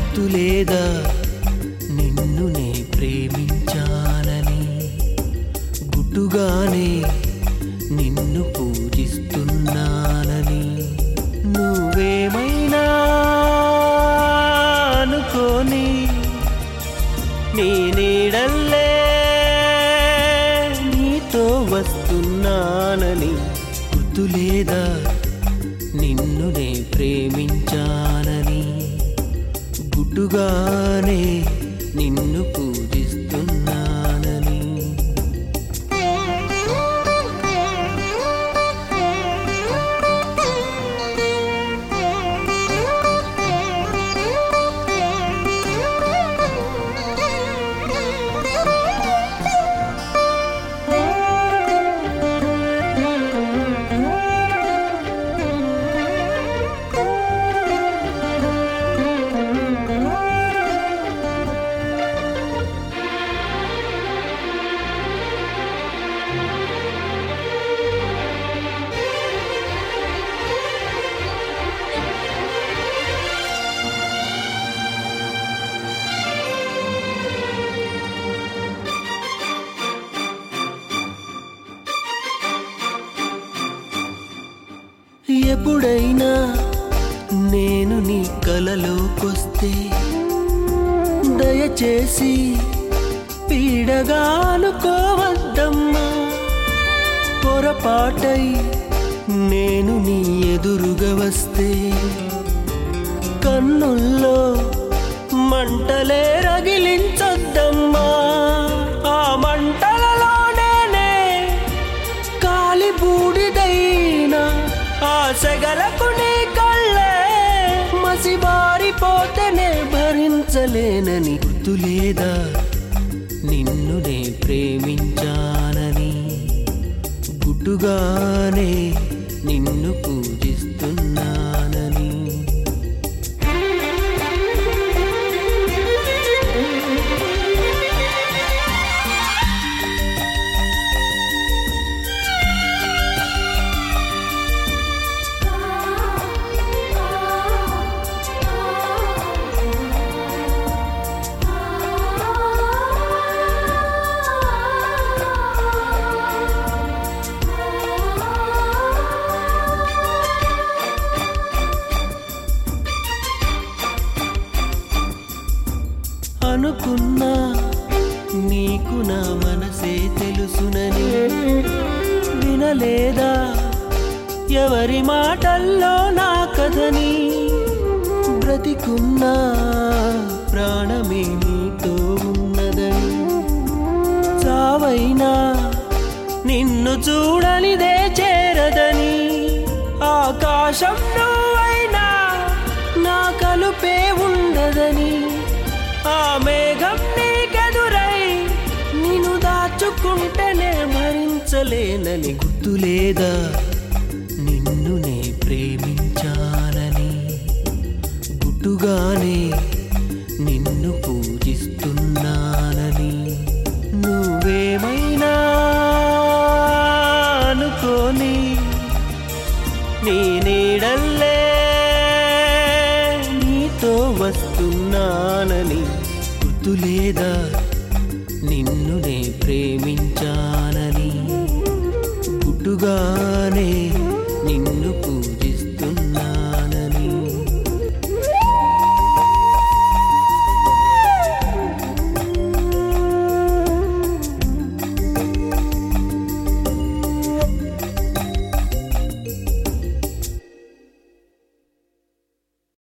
గుర్తు లేదా నిన్ను నే ప్రేమించాలని గుట్టుగానే నిన్ను పూజిస్తున్నానని నువ్వేమైనా అనుకోని నీ నీడల్లే నీతో వస్తున్నానని గుర్తు లేదా నిన్ను నే ప్రేమించాలని గుడ్డుగానే నిన్ను పూజిస్తున్నానని ఎప్పుడైనా నేను నీ కలలోకొస్తే దయచేసి పీడగా అనుకోవద్దమ్మా పొరపాటై నేను నీ ఎదురుగా వస్తే కన్నుల్లో మంటలే రగిలించొద్దమ్మా ఆ మంటలలో నేనే కాలి బూడిదైనా ఆ సెగలకు నీ కళ్ళే మసిబారిపోతేనే భరించలేనని గుర్తు లేదా నిన్ను నే ప్రేమించానని గుడ్డుగానే నిన్ను పూజిస్తున్నానని అనుకున్నా నీకు నా మనసే తెలుసునని వినలేదా ఎవరి మాటల్లో నా కథని బ్రతికున్నా ప్రాణమే నీతో ఉన్నదని చావైనా నిన్ను చూడనిదే చేరదని ఆకాశం నువ్వైనా నా కలుపే ఉండదని ఆ మేఘం నీకెదురై నిన్ను దాచుకుంటేనే భరించలేనని గుర్తు లేదా నిన్ను నే ప్రేమించాలని గుట్టుగానే నిన్ను పూజిస్తున్నానని నువ్వేమైనా అనుకోని నీ నీడల్లే నీతో వస్తున్నానని గుర్తు లేదా నిన్ను నే ప్రేమించానని గుడ్డుగానే